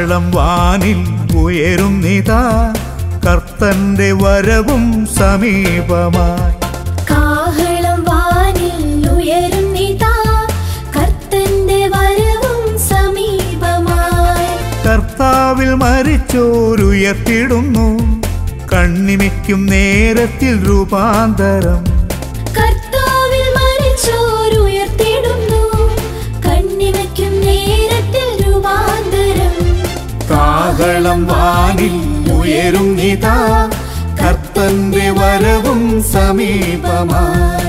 കാഹളം വാനിൽ ഉയരുന്നിതാ കർത്തന്റെ വരവും സമീപമായി കാഹളം വാനിൽ ഉയരുന്നിതാ കർത്തന്റെ വരവും സമീപമായി കർത്താവിൽ മരിച്ചോരുയർത്തിടുന്നു കണ്ണിമയ്ക്കും നേരത്തിൽ രൂപാന്തരം കർത്താവിൽ മരിച്ചോരുയർത്തിടുന്നു കണ്ണിമയ്ക്കും നേരത്തിൽ രൂപാന്തരം കാഹളം വാനിൽ ഉയരുന്നിതാ കർത്തന്റെ വരവും സമീപമായി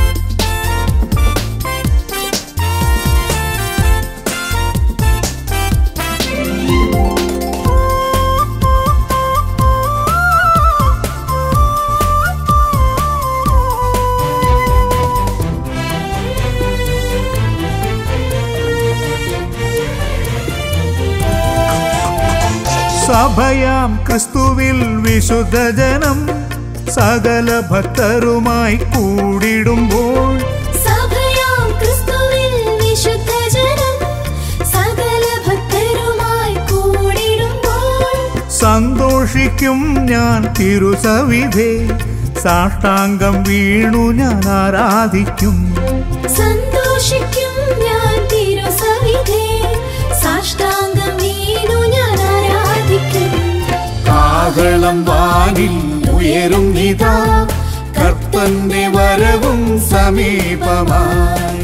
സഭയാം ക്രിസ്തുവിൽ വിശുദ്ധജനം സകല ഭക്തരുമായി കൂടിടുമ്പോൾ സഭയാം ക്രിസ്തുവിൽ വിശുദ്ധജനം സകല ഭക്തരുമായി കൂടിടുമ്പോൾ സന്തോഷിക്കും ഞാൻ തിരുസവിധേ സാഷ്ടാംഗം വീണു ഞാൻ ആരാധിക്കും സന്തോഷിക്കും ഞാൻ തിരുസവിധേ സാഷ്ടാംഗം വീണു ഞാൻ ആരാധിക്കും കാഹളം വാനിൽ ഉയരുന്നിതാ കർത്തന്റെ വരവും സമീപമായി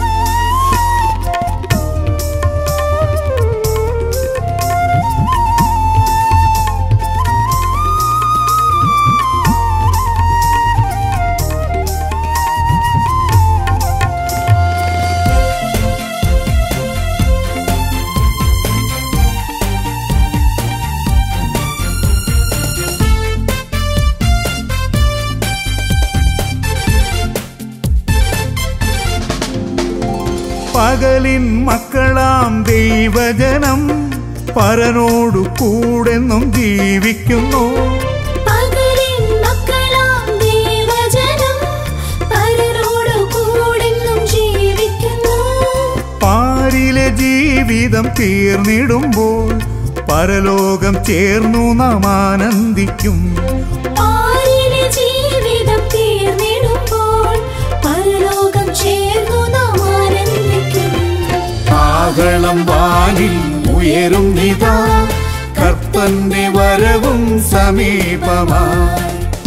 പകലിൻ മക്കളാം ദൈവജനം പരനോടു കൂടെന്നും ജീവിക്കുന്നു പകലിൻ മക്കളാം ദൈവജനം പരരോട് കൂടെന്നും ജീവിക്കുന്നു പാരിലെ ജീവിതം തീർന്നിടുമ്പോൾ പരലോകം ചേർന്നു നാം ആനന്ദിക്കും പാരിലെ ജീവിതം തീർന്നിടുമ്പോൾ പരലോകം ചേർന്നു നാം ആനന്ദിക്കും കാഹളം വാനിൽ ഉയരുന്നിതാ കർത്തന്റെ വരവും സമീപമായി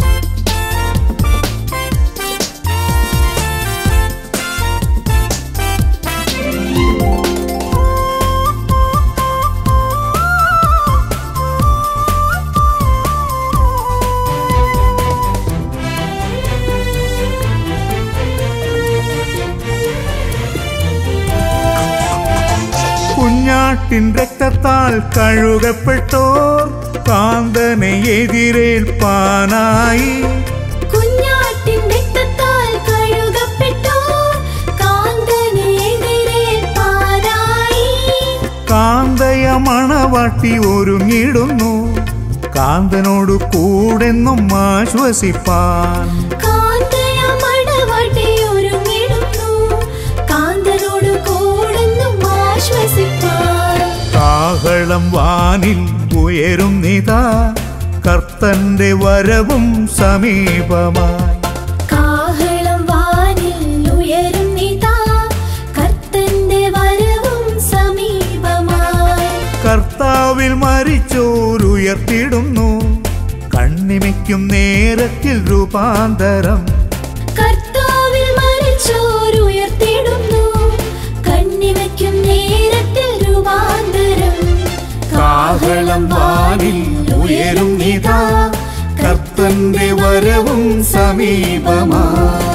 കുഞ്ഞാട്ടിൻ രക്തത്താൽ കഴുകപ്പെട്ടോർ കാന്തനെ എതിരേൽപ്പാനായി കുഞ്ഞാട്ടിൻ രക്തത്താൽ കഴുകപ്പെട്ടോ കാന്തനെ എതിരേൽപ്പാനായി കാന്തയ മണവാട്ടി ഒരുങ്ങിടുന്നു കാന്തനോട് കൂടെന്നും ആശ്വസിപ്പാൻ കാന്തയ മടവാട്ടി ഒരുങ്ങിടുന്നു കാന്തനോട് കൂടെന്നും ആശ്വസിപ്പാൻ കാഹളം വാനിൽ ഉയരുന്നിതാ കർത്തന്റെ വരവും സമീപമായി കാഹളം വാനിൽ ഉയരുന്നിതാ കർത്തന്റെ വരവും സമീപമായി കർത്താവിൽ മരിച്ചോരുയർത്തിടുന്നു കണ്ണിമയ്ക്കും നേരത്തിൽ രൂപാന്തരം കർത്താവിൽ മരിച്ചോരുയർത്തിടുന്നു കണ്ണിമയ്ക്കും നേരത്തിൽ രൂപാന്തരം കാഹളം വാനിൽ ഉയരുന്നിതാ കർത്തന്റെ വരവും സമീപമായി